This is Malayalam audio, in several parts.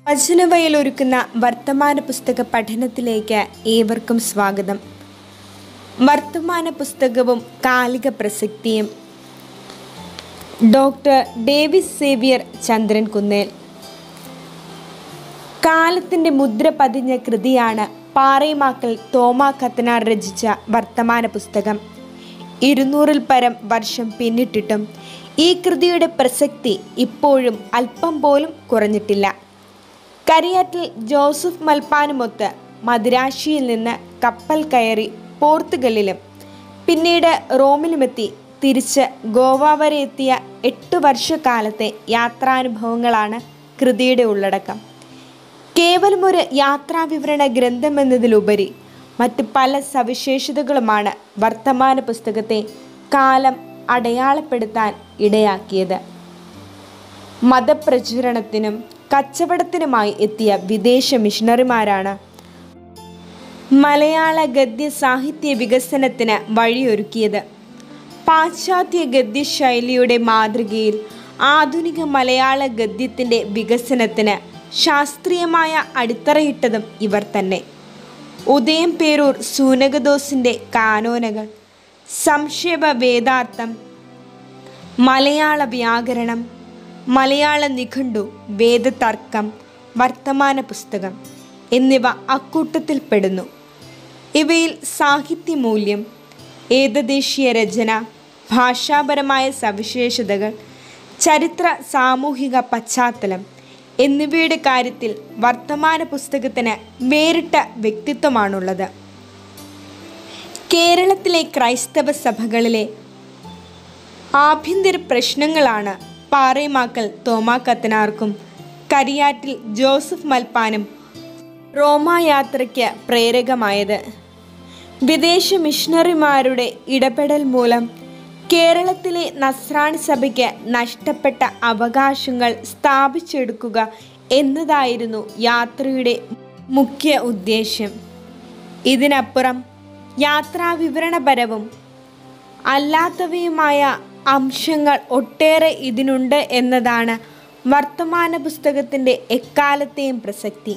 വചനവയൽ ഒരുക്കുന്ന വർത്തമാന പുസ്തക പഠനത്തിലേക്ക് ഏവർക്കും സ്വാഗതം വർത്തമാന പുസ്തകവും കാലിക പ്രസക്തിയും ഡോക്ടർ ഡേവിസ് സേവിയർ ചന്ദ്രൻ കുന്നേൽ കാലത്തിൻ്റെ മുദ്ര പതിഞ്ഞ കൃതിയാണ് പാറേമാക്കൽ തോമാ കത്തനാർ രചിച്ച വർത്തമാന പുസ്തകം ഇരുന്നൂറിൽ പരം വർഷം പിന്നിട്ടിട്ടും ഈ കൃതിയുടെ പ്രസക്തി ഇപ്പോഴും അല്പം പോലും കുറഞ്ഞിട്ടില്ല കരിയാറ്റിൽ ജോസഫ് മൽപ്പാനുമൊത്ത് മദിരാശിയിൽ നിന്ന് കപ്പൽ കയറി പോർത്തുഗലിലും പിന്നീട് റോമിലുമെത്തി തിരിച്ച് ഗോവ വരെ എത്തിയ എട്ട് വർഷക്കാലത്തെ യാത്രാനുഭവങ്ങളാണ് കൃതിയുടെ ഉള്ളടക്കം കേവലം ഒരു യാത്രാവിവരണ ഗ്രന്ഥമെന്നതിലുപരി മറ്റ് പല സവിശേഷതകളുമാണ് വർത്തമാന പുസ്തകത്തെ കാലം അടയാളപ്പെടുത്താൻ ഇടയാക്കിയത് മതപ്രചുരണത്തിനും കച്ചവടത്തിനുമായി എത്തിയ വിദേശ മിഷണറിമാരാണ് മലയാള ഗദ്യ സാഹിത്യ വികസനത്തിന് വഴിയൊരുക്കിയത് പാശ്ചാത്യ ഗദ്യശൈലിയുടെ മാതൃകയിൽ ആധുനിക മലയാള ഗദ്യത്തിൻ്റെ വികസനത്തിന് ശാസ്ത്രീയമായ അടിത്തറയിട്ടതും ഇവർ തന്നെ ഉദയം പേരൂർ സൂനകദോസിൻ്റെ കാനോനകൾ സംക്ഷേപ വേദാർത്ഥം മലയാള വ്യാകരണം മലയാള നിഘണ്ടു വേദതർക്കം വർത്തമാന പുസ്തകം എന്നിവ അക്കൂട്ടത്തിൽപ്പെടുന്നു ഇവയിൽ സാഹിത്യമൂല്യം ഏകദേശീയ രചന ഭാഷാപരമായ സവിശേഷതകൾ ചരിത്ര സാമൂഹിക പശ്ചാത്തലം എന്നിവയുടെ കാര്യത്തിൽ വർത്തമാന പുസ്തകത്തിന് വേറിട്ട വ്യക്തിത്വമാണുള്ളത് കേരളത്തിലെ ക്രൈസ്തവ സഭകളിലെ ആഭ്യന്തര പ്രശ്നങ്ങളാണ് പാറേമാക്കൽ തോമാ കത്തനാർക്കും കരിയാറ്റിൽ ജോസഫ് മൽപ്പാനും റോമായാത്രയ്ക്ക് പ്രേരകമായത് വിദേശ മിഷണറിമാരുടെ ഇടപെടൽ മൂലം കേരളത്തിലെ നസ്രാണി സഭയ്ക്ക് നഷ്ടപ്പെട്ട അവകാശങ്ങൾ സ്ഥാപിച്ചെടുക്കുക എന്നതായിരുന്നു യാത്രയുടെ മുഖ്യ ഉദ്ദേശ്യം ഇതിനപ്പുറം യാത്രാവിവരണപരവും അല്ലാത്തവയുമായ അംശങ്ങൾ ഒട്ടേറെ ഇതിനുണ്ട് എന്നതാണ് വർത്തമാന പുസ്തകത്തിൻ്റെ എക്കാലത്തെയും പ്രസക്തി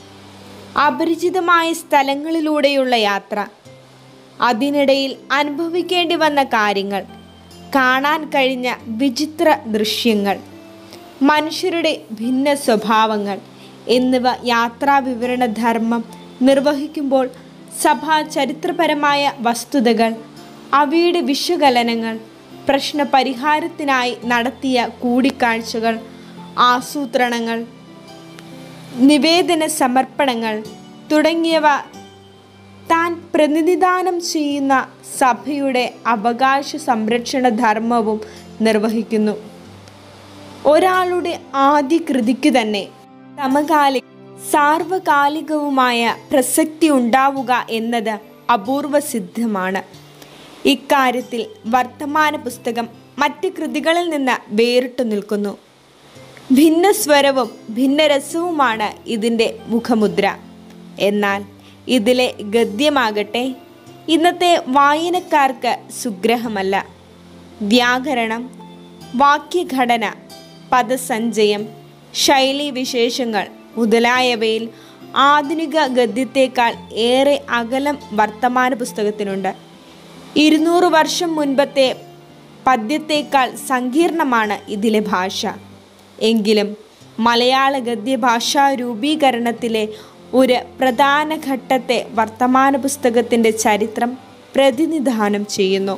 അപരിചിതമായ സ്ഥലങ്ങളിലൂടെയുള്ള യാത്ര അതിനിടയിൽ അനുഭവിക്കേണ്ടി വന്ന കാര്യങ്ങൾ കാണാൻ കഴിഞ്ഞ വിചിത്ര ദൃശ്യങ്ങൾ മനുഷ്യരുടെ ഭിന്ന സ്വഭാവങ്ങൾ എന്നിവ യാത്രാവിവരണ ധർമ്മം നിർവഹിക്കുമ്പോൾ സഭാ ചരിത്രപരമായ വസ്തുതകൾ അവയുടെ വിശകലനങ്ങൾ പ്രശ്നപരിഹാരത്തിനായി നടത്തിയ കൂടിക്കാഴ്ചകൾ ആസൂത്രണങ്ങൾ നിവേദന സമർപ്പണങ്ങൾ തുടങ്ങിയവ താൻ പ്രതിനിധാനം ചെയ്യുന്ന സഭയുടെ അവകാശ സംരക്ഷണ ധർമ്മവും നിർവഹിക്കുന്നു ഒരാളുടെ ആദ്യ കൃതിക്ക് തന്നെ സമകാലിക സാർവകാലികവുമായ പ്രസക്തി ഉണ്ടാവുക എന്നത് അപൂർവ സിദ്ധമാണ് ഇക്കാര്യത്തിൽ വർത്തമാന പുസ്തകം മറ്റ് കൃതികളിൽ നിന്ന് വേറിട്ടു നിൽക്കുന്നു ഭിന്നസ്വരവും ഭിന്നരസവുമാണ് ഇതിൻ്റെ മുഖമുദ്ര എന്നാൽ ഇതിലെ ഗദ്യമാകട്ടെ ഇന്നത്തെ വായനക്കാർക്ക് സുഗ്രഹമല്ല വ്യാകരണം വാക്യഘടന പദസഞ്ചയം ശൈലീവിശേഷങ്ങൾ മുതലായവയിൽ ആധുനിക ഗദ്യത്തേക്കാൾ ഏറെ അകലം വർത്തമാന പുസ്തകത്തിനുണ്ട് ഇരുന്നൂറ് വർഷം മുൻപത്തെ പദ്യത്തേക്കാൾ സങ്കീർണമാണ് ഇതിലെ ഭാഷ എങ്കിലും മലയാള ഗദ്യഭാഷാ രൂപീകരണത്തിലെ ഒരു പ്രധാന ഘട്ടത്തെ വർത്തമാന പുസ്തകത്തിൻ്റെ ചരിത്രം പ്രതിനിധാനം ചെയ്യുന്നു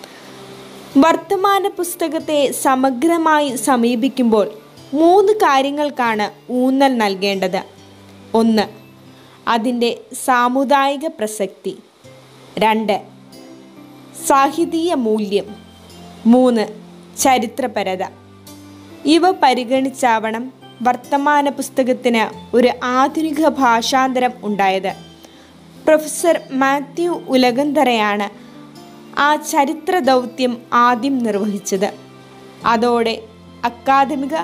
വർത്തമാന പുസ്തകത്തെ സമഗ്രമായി സമീപിക്കുമ്പോൾ മൂന്ന് കാര്യങ്ങൾക്കാണ് ഊന്നൽ നൽകേണ്ടത് ഒന്ന് അതിൻ്റെ സാമുദായിക പ്രസക്തി രണ്ട് സാഹിതീയ മൂല്യം മൂന്ന് ചരിത്രപരത ഇവ പരിഗണിച്ചാവണം വർത്തമാന പുസ്തകത്തിന് ഒരു ആധുനിക ഭാഷാന്തരം ഉണ്ടായത് പ്രൊഫസർ മാത്യു ഉലകന്തറയാണ് ആ ചരിത്ര ദൗത്യം ആദ്യം നിർവഹിച്ചത് അതോടെ അക്കാദമിക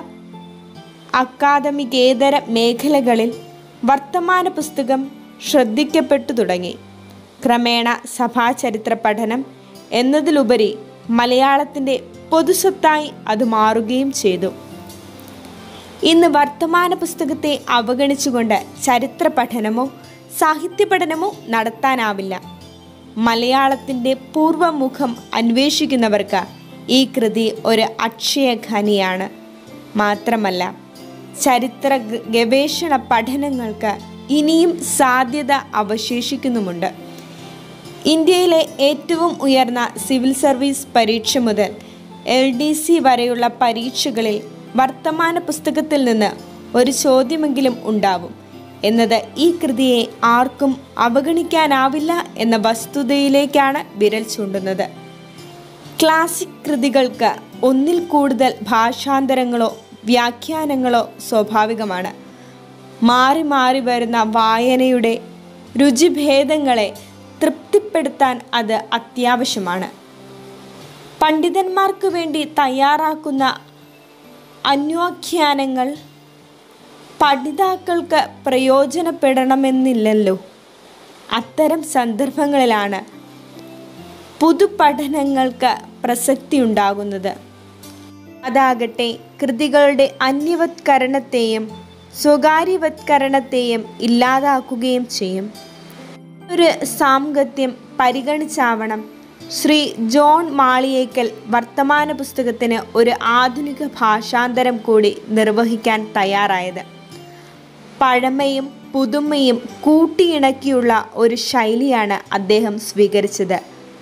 അക്കാദമികേതര മേഖലകളിൽ വർത്തമാന പുസ്തകം ശ്രദ്ധിക്കപ്പെട്ടു തുടങ്ങി ക്രമേണ സഭാചരിത്ര പഠനം എന്നതിലുപരി മലയാളത്തിൻ്റെ പൊതുസ്വത്തായി അത് മാറുകയും ചെയ്തു ഇന്ന് വർത്തമാന പുസ്തകത്തെ അവഗണിച്ചുകൊണ്ട് ചരിത്ര പഠനമോ സാഹിത്യ പഠനമോ നടത്താനാവില്ല മലയാളത്തിൻ്റെ പൂർവമുഖം അന്വേഷിക്കുന്നവർക്ക് ഈ കൃതി ഒരു അക്ഷയഖനിയാണ് മാത്രമല്ല ചരിത്ര ഗ- ഗവേഷണ പഠനങ്ങൾക്ക് ഇനിയും സാധ്യത അവശേഷിക്കുന്നുമുണ്ട് ഇന്ത്യയിലെ ഏറ്റവും ഉയർന്ന സിവിൽ സർവീസ് പരീക്ഷ മുതൽ എൽ ഡി സി വരെയുള്ള പരീക്ഷകളിൽ വർത്തമാന പുസ്തകത്തിൽ നിന്ന് ഒരു ചോദ്യമെങ്കിലും ഉണ്ടാവും എന്നത് ഈ കൃതിയെ ആർക്കും അവഗണിക്കാനാവില്ല എന്ന വസ്തുതയിലേക്കാണ് വിരൽ ചൂണ്ടുന്നത് ക്ലാസിക് കൃതികൾക്ക് ഒന്നിൽ കൂടുതൽ ഭാഷാന്തരങ്ങളോ വ്യാഖ്യാനങ്ങളോ സ്വാഭാവികമാണ് മാറി മാറി വരുന്ന വായനയുടെ രുചിഭേദങ്ങളെ തൃപ്തിപ്പെടുത്താൻ അത് അത്യാവശ്യമാണ് പണ്ഡിതന്മാർക്ക് വേണ്ടി തയ്യാറാക്കുന്ന അന്വാഖ്യാനങ്ങൾ പഠിതാക്കൾക്ക് പ്രയോജനപ്പെടണമെന്നില്ലല്ലോ അത്തരം സന്ദർഭങ്ങളിലാണ് പുതുപഠനങ്ങൾക്ക് പ്രസക്തി ഉണ്ടാകുന്നത് അതാകട്ടെ കൃതികളുടെ അന്യവത്കരണത്തെയും സ്വകാര്യവത്കരണത്തെയും ഇല്ലാതാക്കുകയും ചെയ്യും ഒരു സാംഗത്യം പരിഗണിച്ചാവണം ശ്രീ ജോൺ മാളിയേക്കൽ വർത്തമാന പുസ്തകത്തിന് ഒരു ആധുനിക ഭാഷാന്തരം കൂടി നിർവഹിക്കാൻ തയ്യാറായത് പഴമയും പുതുമയും കൂട്ടിയിണക്കിയുള്ള ഒരു ശൈലിയാണ് അദ്ദേഹം സ്വീകരിച്ചത്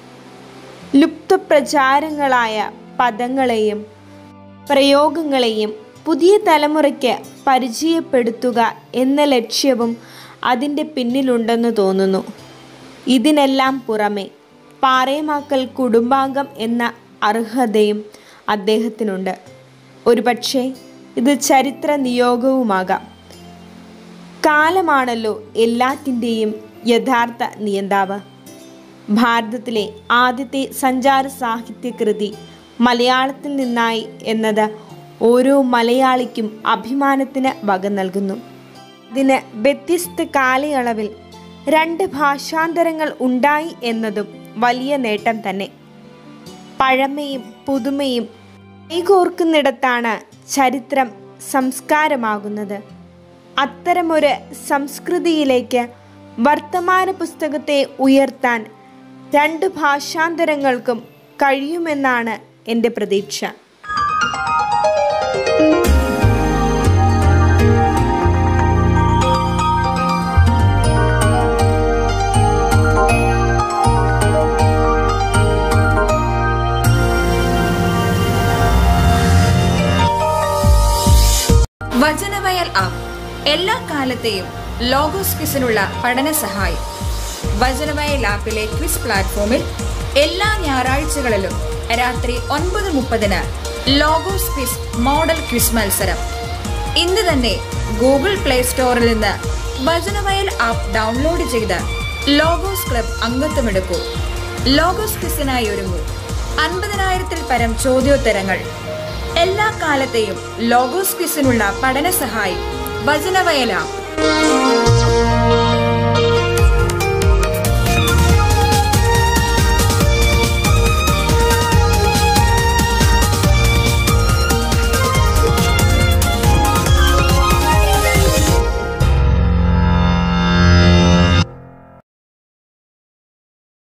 ലുപ്തപ്രചാരങ്ങളായ പദങ്ങളെയും പ്രയോഗങ്ങളെയും പുതിയ തലമുറയ്ക്ക് പരിചയപ്പെടുത്തുക എന്ന ലക്ഷ്യവും അതിൻ്റെ പിന്നിലുണ്ടെന്ന് തോന്നുന്നു ഇതിനെല്ലാം പുറമെ പാറേമാക്കൽ കുടുംബാംഗം എന്ന അർഹതയും അദ്ദേഹത്തിനുണ്ട് ഒരുപക്ഷെ ഇത് ചരിത്ര നിയോഗവുമാകാം കാലമാണല്ലോ എല്ലാത്തിൻ്റെയും യഥാർത്ഥ നിയന്താവ് ഭാരതത്തിലെ ആദ്യത്തെ സഞ്ചാര സാഹിത്യ കൃതി മലയാളത്തിൽ നിന്നായി എന്നത് ഓരോ മലയാളിക്കും അഭിമാനത്തിന് വക നൽകുന്നു ഇതിന് വ്യത്യസ്ത കാലയളവിൽ രണ്ട് ഭാഷാന്തരങ്ങൾ ഉണ്ടായി എന്നതും വലിയ നേട്ടം തന്നെ പഴമയും പുതുമയും കൈകോർക്കുന്നിടത്താണ് ചരിത്രം സംസ്കാരമാകുന്നത് അത്തരമൊരു സംസ്കൃതിയിലേക്ക് വർത്തമാന പുസ്തകത്തെ ഉയർത്താൻ രണ്ട് ഭാഷാന്തരങ്ങൾക്കും കഴിയുമെന്നാണ് എൻ്റെ പ്രതീക്ഷ വചനവയൽ ആപ്പ് എല്ലാ കാലത്തെയും ലോഗോസ് ക്വിസിനുള്ള പഠന സഹായം വചനവയൽ ആപ്പിലെ ക്വിസ് പ്ലാറ്റ്ഫോമിൽ എല്ലാ ഞായറാഴ്ചകളിലും രാത്രി ഒൻപത് മുപ്പതിന് ലോഗോസ് ക്വിസ് മോഡൽ ക്വിസ് മത്സരം ഇന്ന് തന്നെ ഗൂഗിൾ പ്ലേ സ്റ്റോറിൽ നിന്ന് വചനവയൽ ആപ്പ് ഡൗൺലോഡ് ചെയ്ത് ലോഗോസ് ക്ലബ് അംഗത്വമെടുക്കൂ ലോഗോസ് ക്വിസിനായി ഒരുങ്ങൂ അൻപതിനായിരത്തിൽ പരം ചോദ്യോത്തരങ്ങൾ എല്ലാ കാലത്തെയും ലോഗോസ് ക്വിസിനുള്ള പഠന സഹായി വചനവയൽ ആപ്പ്